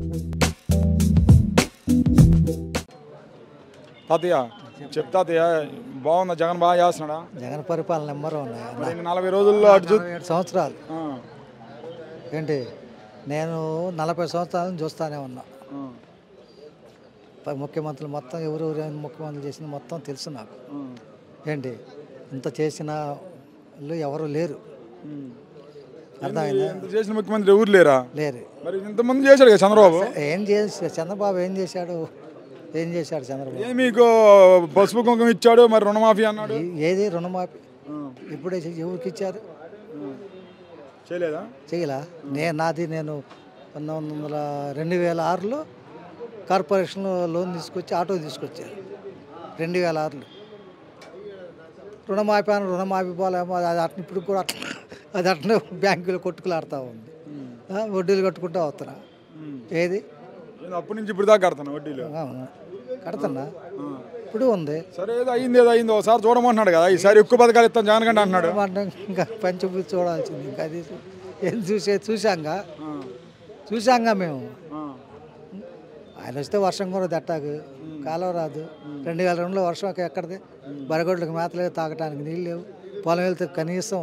తాతయ్య చెప్తా తాతయ్య బాగుందా జగన్ బాగా చేస్తున్నాడా జగన్ పరిపాలన నెంబర్ ఉన్నాయి మరి ఇంక నలభై రోజుల్లో అటు చూ నలభై ఏడు సంవత్సరాలు ఆ, ఏంటి నేను నలభై సంవత్సరాల నుంచి చూస్తానే ఉన్నా ఆ, ప- ముఖ్యమంత్రులు మొత్తం ఎవరు ఎవరు ముఖ్యమంత్రులు చేసిన మొత్తం తెలుసు నాకు ఆ, ఏంటి ఇంత చేసిన వాళ్ళు ఎవరు లేరు ఉమ్. అర్థమైందా ఇంత చేసిన ముఖ్యమంత్రి ఎవరు లేరా లేరు మరి ఇంతమంది చేశాడు కదా చంద్రబాబు ఏం చేసి చంద్రబాబు ఏం చేశాడు ఏం చేశాడు చంద్రబాబు ఏ మీకు పసుపు కుంకుమ ఇచ్చాడు మరి రుణమాఫీ అన్నాడు ఏ- ఏది రుణమాఫీ ఆ, ఇప్పుడే చే- ఎవరికి ఇచ్చారు ఆ. చేయలేదా చేయలా నేను నాది నేను పంతొమ్మిది వందల రెండు వేల ఆరులో కార్పొరేషన్లో లోన్ తీసుకొచ్చి ఆటో తీసుకొచ్చారు రెండు వేల ఆరులో రుణమాఫీ అని రుణమాఫీ పోలేమో అది అట్లా ఇప్పుడు కూడా అట్లా అది అట్లనే బ్యాంకులో కొట్టుకులాడుతూ ఉంది ఆ, వడ్డీలు కట్టుకుంటూ వస్తున్నా ఉమ్. ఏది ఏంది అప్పటి నుంచి ఇప్పుడు దాకా కడతాను వడ్డీలు అవును కడుతున్నా ఆ. ఇప్పుడు ఉంది సరే ఏదో అయింది ఏదో అయింది ఒకసారి చూడమంటున్నాడు కదా ఈసారి ఎక్కువ పథకాలు ఇస్తాను జగన్ కంటే అంటున్నాడు మనం ఇంకా పంచభూతి చూడాల్సింది ఇంకా అది ఏం చూసే చూసాంగా ఆ, చూసాంగా మేము ఆ, ఆయన వస్తే వర్షం కూడా దట్టాకు కాలం రాదు రెండు వేల రెండులో వర్షం ఎక్క- ఎక్కడిది బరగొడ్లకు మేతలేదు తాగటానికి నీళ్ళు లేవు పొలం వెళ్తే కనీసం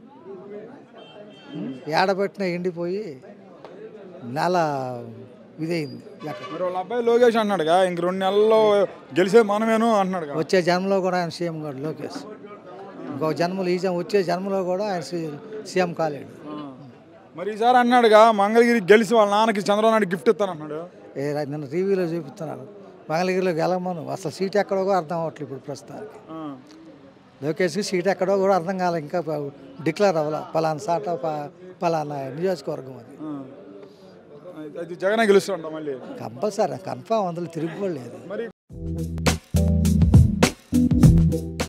ఏడబెట్టిన ఎండిపోయి నెల ఇదయింది ఎక్కడ మరి వాళ్ళ అబ్బాయి లోకేష్ అన్నాడుగా ఇంక రెండు నెలల్లో గెలిచేది మనమేను అంటున్నాడు వచ్చే జన్మలో కూడా ఆయన సీఎం కాడు లోకేష్ ఇంకో జన్మలో ఈ జన్మ వచ్చే జన్మలో కూడా ఆయన సీ- సీఎం కాలేడు మరి ఈసారి అన్నాడుగా మంగళగిరి గెలిచి వాళ్ళ నాన్నకి చంద్రబాబు నాయుడు గిఫ్ట్ ఇస్తాను అన్నాడు ఏ రా- నిన్న టీవీలో చూపిస్తున్నారు మంగళగిరిలో గెలవమను అసలు సీట్ ఎక్కడో కూడా అర్థం అవ్వట్లేదు ఇప్పుడు ప్రస్తుతానికి ఆ, లోకేష్కి సీట్ ఎక్కడో కూడా అర్థం కాలే ఇంకా ప- డిక్లేర్ అవ్వాల పలానా సాట ప- పలానా నియోజకవర్గం అది ఆ. అది జగనే గెలుస్తాడు మళ్ళీ కంపల్సరీ కన్ఫామ్ అందులో తిరుగుకోలేదు మరి